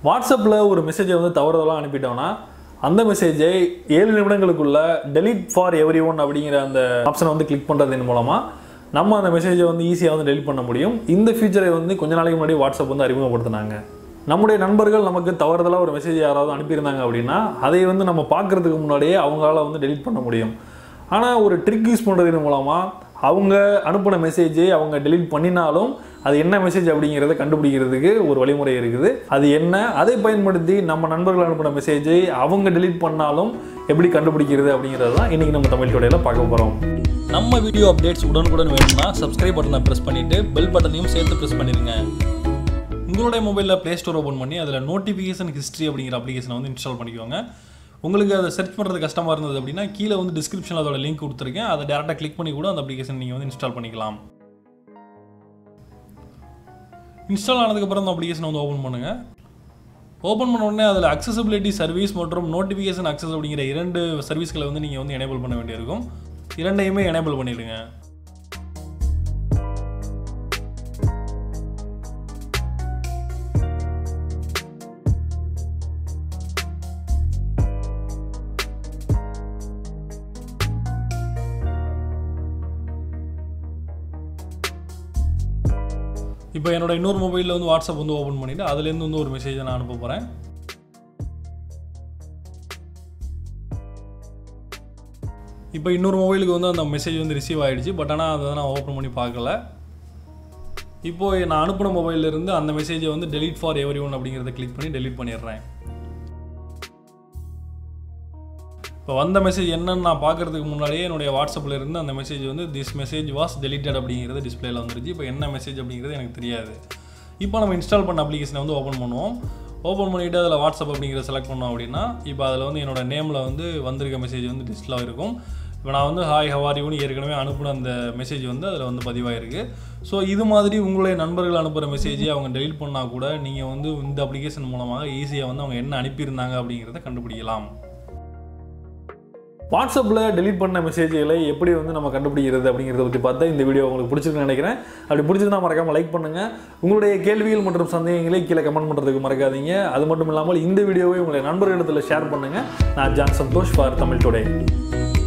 வாட்ஸ்அப்பில் ஒரு மெசேஜை வந்து தவறுதலாக அனுப்பிட்டோம்னா அந்த மெசேஜை ஏழு நிமிடங்களுக்குள்ள delete ஃபார் எவ்ரி ஒன் அப்படிங்கிற அந்த ஆப்ஷனை வந்து கிளிக் பண்ணுறதன் மூலமாக நம்ம அந்த மெசேஜை வந்து ஈஸியாக வந்து delete பண்ண முடியும் இந்த ஃபீச்சரை வந்து கொஞ்ச நாளைக்கு முன்னாடி வாட்ஸ்அப் வந்து அறிமுகப்படுத்தினாங்க நம்முடைய நண்பர்கள் நமக்கு தவறுதலாக ஒரு மெசேஜ் யாராவது அனுப்பியிருந்தாங்க அப்படின்னா அதை வந்து நம்ம பார்க்கறதுக்கு முன்னாடியே அவங்களால வந்து delete பண்ண முடியும் ஆனால் ஒரு ட்ரிக் யூஸ் பண்ணுறதன் மூலமாக அவங்க அனுப்பின மெசேஜை அவங்க delete பண்ணினாலும் அது என்ன மெசேஜ் அப்படிங்கிறத கண்டுபிடிக்கிறதுக்கு ஒரு வழிமுறை இருக்குது அது என்ன அதை பயன்படுத்தி நம்ம நண்பர்கள் அனுப்பின மெசேஜை அவங்க delete பண்ணாலும் எப்படி கண்டுபிடிக்கிறது அப்படிங்கிறது தான் இன்றைக்கி நம்ம தமிழ் தொடையில் பார்க்க போகிறோம் நம்ம வீடியோ அப்டேட்ஸ் உடனுக்குடன் வேணும்னா சப்ஸ்கிரைப் பட்டனை ப்ரெஸ் பண்ணிட்டு பெல் பட்டனையும் சேர்த்து ப்ரெஸ் பண்ணிடுங்க உங்களுடைய மொபைலில் ப்ளே ஸ்டோர் ஓப்பன் பண்ணி அதில் நோட்டிஃபிகேஷன் ஹிஸ்ட்ரி அப்படிங்கிற அப்ளிகேஷனை வந்து இன்ஸ்டால் பண்ணிக்கோங்க உங்களுக்கு அதை செர்ச் பண்ணுறது கஷ்டமாக இருந்தது அப்படின்னா கீழே வந்து டிஸ்கிரிப்ஷனில் அதோட லிங்க் கொடுத்துருக்கேன் அதை டேரெக்டாக கிளிக் பண்ணி கூட அந்த அப்ளிகேஷன் நீங்கள் வந்து இன்ஸ்டால் பண்ணிக்கலாம் இன்ஸ்டால் ஆனதுக்கப்புறம் அந்த அப்ளிகேஷனை வந்து ஓப்பன் பண்ணுங்கள் ஓப்பன் பண்ண உடனே அதில் அக்சசபிலிட்டி சர்வீஸ் மற்றும் நோட்டிஃபிகேஷன் அக்சஸ் அப்படிங்கிற இரண்டு சர்வீஸ்களை வந்து நீங்கள் வந்து எனேபிள் பண்ண வேண்டியிருக்கும் இரண்டையுமே எனேபிள் பண்ணிடுங்க இப்போ என்னோட இன்னொரு மொபைலில் வந்து வாட்ஸ்அப் வந்து ஓப்பன் பண்ணிவிட்டு அதுலேருந்து வந்து ஒரு மெசேஜை நான் அனுப்ப போகிறேன் இப்போ இன்னொரு மொபைலுக்கு வந்து அந்த மெசேஜ் வந்து ரிசீவ் ஆகிடுச்சு பட் ஆனால் அதை நான் ஓப்பன் பண்ணி பார்க்கல இப்போது நான் அனுப்பின மொபைல்ல இருந்து அந்த மெசேஜை வந்து delete ஃபார் எவ்ரி ஒன் அப்படிங்கிறத கிளிக் பண்ணி delete பண்ணிடுறேன் இப்போ வந்த மெசேஜ் என்னன்னு நான் பார்க்கறதுக்கு முன்னாடியே என்னுடைய வாட்ஸ்அப்பில் இருந்து அந்த மெசேஜ் வந்து திஸ் மெசேஜ் வாஸ் deleted அப்படிங்கிறது டிஸ்பிளேல வந்துருச்சு இப்போ என்ன மெசேஜ் அப்படிங்கிறது எனக்கு தெரியாது இப்போ நம்ம இன்ஸ்டால் பண்ண அப்ளிகேஷனை வந்து ஓப்பன் பண்ணுவோம் ஓப்பன் பண்ணிவிட்டு அதில் வாட்ஸ்அப் அப்படிங்கிறத செலக்ட் பண்ணோம் அப்படின்னா இப்போ அதில் வந்து என்னோட நேமில் வந்து வந்திருக்க மெசேஜ் வந்து டிஸ்பிளே இருக்கும் இப்போ நான் வந்து ஹாய் ஹவாரியூன்னு ஏற்கனவே அனுப்பின அந்த மெசேஜ் வந்து அதில் வந்து பதிவாயிருக்கு ஸோ இது மாதிரி உங்களுடைய நண்பர்கள் அனுப்புகிற மெசேஜை அவங்க delete பண்ணால் கூட நீங்கள் வந்து இந்த அப்ளிகேஷன் மூலமாக ஈஸியாக வந்து அவங்க என்ன அனுப்பியிருந்தாங்க அப்படிங்கிறத கண்டுபிடிக்கலாம் வாட்ஸ்அப்பில் delete பண்ண மெசேஜ்களை எப்படி வந்து நம்ம கண்டுபிடிக்கிறது அப்படிங்கிறத பற்றி பார்த்தா இந்த வீடியோ உங்களுக்கு பிடிச்சிருக்குன்னு நினைக்கிறேன் அப்படி பிடிச்சிருந்தா மறக்காமல் லைக் பண்ணுங்கள் உங்களுடைய கேள்விகள் மற்றும் சந்தேகங்களை கீழே கமெண்ட் பண்ணுறதுக்கு மறக்காதீங்க அது மட்டும் இல்லாமல் இந்த வீடியோவை உங்களுடைய நண்பர்களிடத்தில் ஷேர் பண்ணுங்கள் நான் John Santhosh for Tamil today